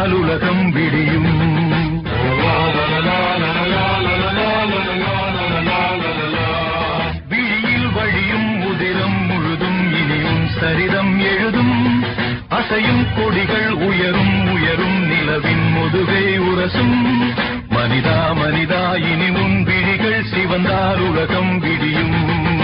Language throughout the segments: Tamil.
சிவந்தால் உலகம் விடியும் விழியில் வழியும் உதிரம் முழுதும் இனியும் சரிதம் எழுதும் அசையும் கொடிகள் உயரும் உயரும் நிலவின் முதுகை உரசும் மனிதா மனிதா இனி உன் விழிகள் சிவந்தால் உலகம் விடியும்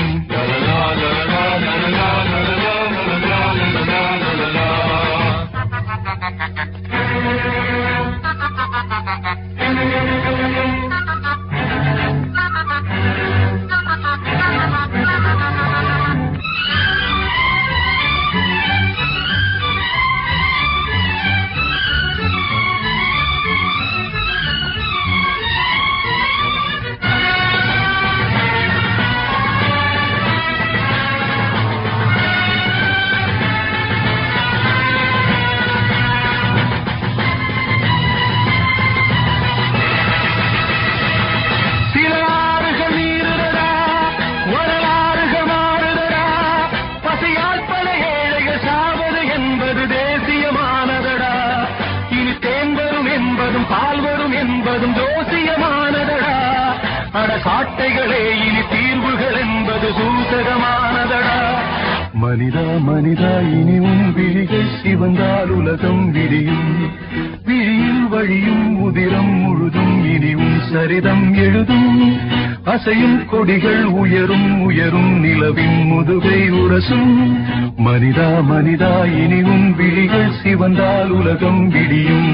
சில ஆறுகள் நீருதடா வரலாறுகள் மாறுதடா பசியால் பல ஏழைகள் சாவது என்பது தேசியமானதடா இனி தேன் வரும் என்பதும் பால் வரும் என்பதும் ஜோசியமானதடா அட சாட்டைகளே இனி தீர்வுகள் என்பது சூசகமானதடா மனிதா மனிதா இனி உன் விழிகள் சிவந்தால் உலகம் விடியும் விழியில் வழியும் உதிரம் முழுதும் இனி உன் சரிதம் எழுதும் அசையும் கொடிகள் உயரும் உயரும் நிலவின் முதுகை உரசும் மனிதா மனிதா இனி உன் விழிகள் சிவந்தால் உலகம் விடியும்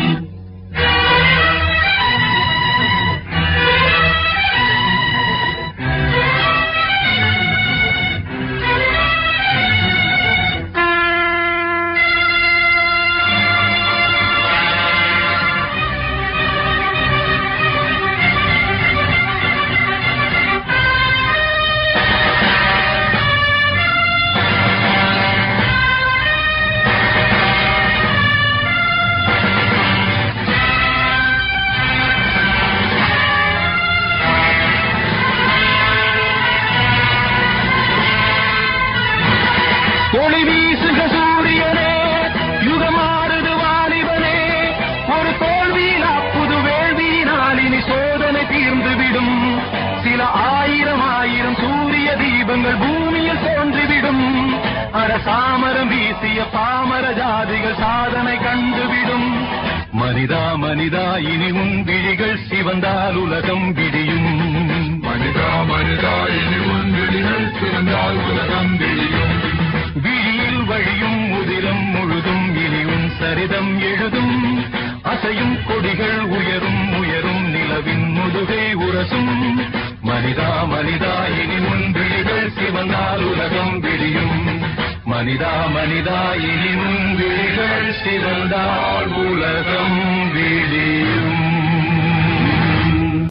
ஒளி வீசுக சூரியனே யுகமாறுது வாலிபனே ஒரு தோல்வியிலா புது வேள்வியினால் இனி சோதனை தீர்ந்துவிடும் சில ஆயிரம் ஆயிரம் சூரிய தீபங்கள் பூமியில் தோன்றிவிடும் அட சாமரம் வீசிய பாமர ஜாதிகள் சாதனை கண்டுவிடும் மனிதா மனிதா இனி உன் விழிகள் சிவந்தால் உலகம் விடியும் மனிதா மனிதா இனி உன் விழிகள் சிறந்தால் உலகம் விழியும் விழியில் வழியும் உதிரம் முழுதும் இனியும் சரிதம் எழுதும் அசையும் கொடிகள் உயரும் உயரும் நிலவின் முதுகை உரசும் மனிதா மனிதா இனி உன் விழிகள் சிவந்தால் உலகம் விடியும் மனிதா மனிதா இனி உன் விழிகள் சிவந்தால் உலகம் விடியும்